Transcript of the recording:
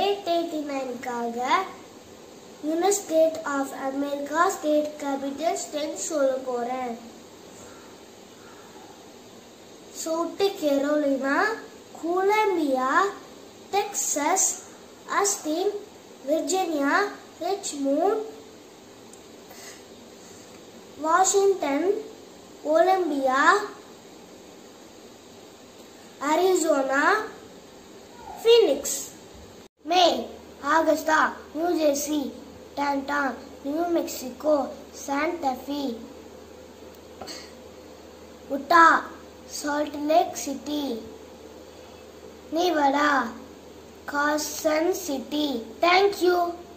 date eighty நைனுக்காக united state of America state capital state சொல்ல போகிறேன் south Carolina Columbia Texas Austin Virginia Richmond Washington Columbia Arizona Phoenix Maine Augusta New Jersey Trenton New Mexico Santa Fe Utah Salt Lake City Nevada Carson City thank you